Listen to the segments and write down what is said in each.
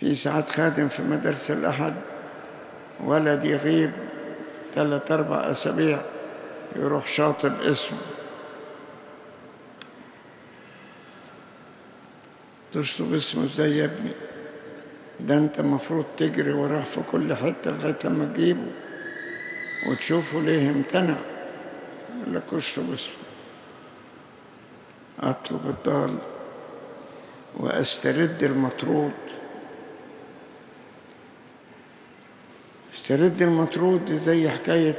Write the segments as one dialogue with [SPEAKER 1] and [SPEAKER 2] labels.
[SPEAKER 1] في ساعات خادم في مدارس الأحد ولد يغيب ثلاث أربع أسابيع يروح شاطب اسمه تشطب اسمه ازاي يا ابني ده انت المفروض تجري وراه في كل حتة لغاية لما تجيبه وتشوفه ليه امتنع لك اشطب اسمه اطلب الضال واسترد المطرود استرد المطرود دي زي حكاية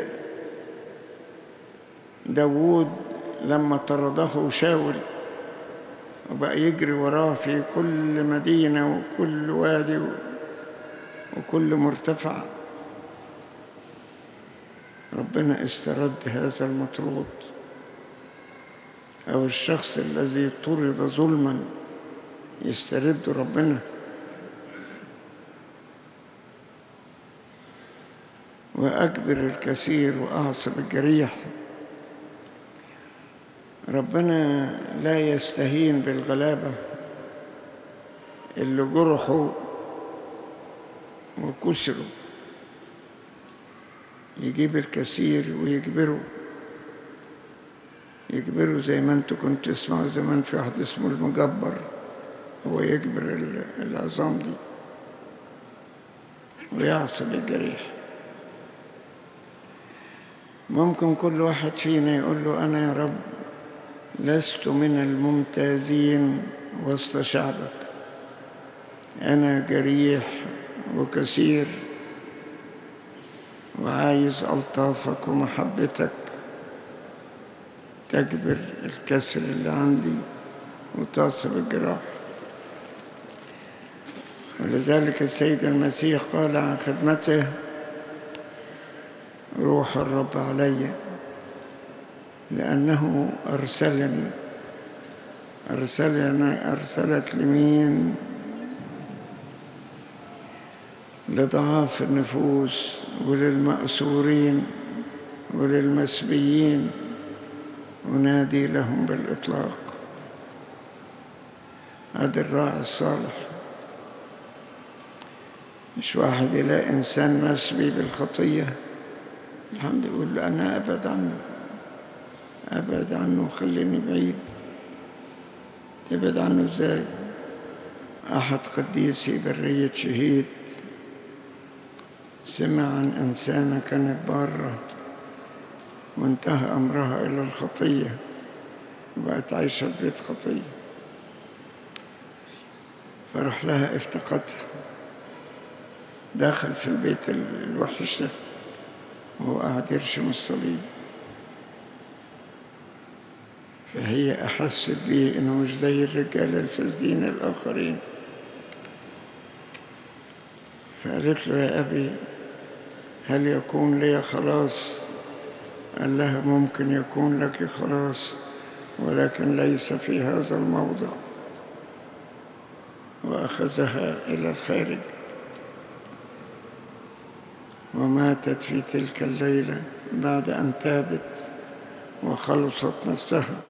[SPEAKER 1] داوود لما طرده شاول وبقى يجري وراه في كل مدينة وكل وادي وكل مرتفع ربنا استرد هذا المطرود أو الشخص الذي طرد ظلما يسترد ربنا وأجبر الكثير وأعصب الجريح ربنا لا يستهين بالغلابة اللي جرحوا وكسروا يجيب الكثير ويجبره يجبره زي ما انتوا كنتوا تسمعوا زمان في واحد اسمه المجبر هو يجبر العظام دي ويعصب الجريح ممكن كل واحد فينا يقول له أنا يا رب لست من الممتازين وسط شعبك أنا جريح وكثير وعايز ألطافك ومحبتك تجبر الكسر اللي عندي وتصب الجراح ولذلك السيد المسيح قال عن خدمته روح الرب علي لأنه أرسلني أرسلني أرسلك لمين لضعاف النفوس وللمأسورين وللمسبيين أنادي لهم بالإطلاق هذا الراعي الصالح مش واحد يلاقي إنسان مسبي بالخطية الحمد لله أنا أبعد عنه أبعد عنه وخليني بعيد تبعد عنه إزاي أحد قديسي برية شهيد سمع عن إنسانة كانت بارة وانتهى أمرها إلى الخطية وبقت عايشة في بيت خطية فرح لها افتقدها دخل في البيت الوحش ده وهو قاعد يرشم الصليب فهي أحست بيه إنه مش زي الرجال الفاسدين الآخرين فقالت له يا أبي هل يكون لي خلاص قال لها ممكن يكون لك خلاص ولكن ليس في هذا الموضع وأخذها إلى الخارج وماتت في تلك الليلة بعد أن تابت وخلصت نفسها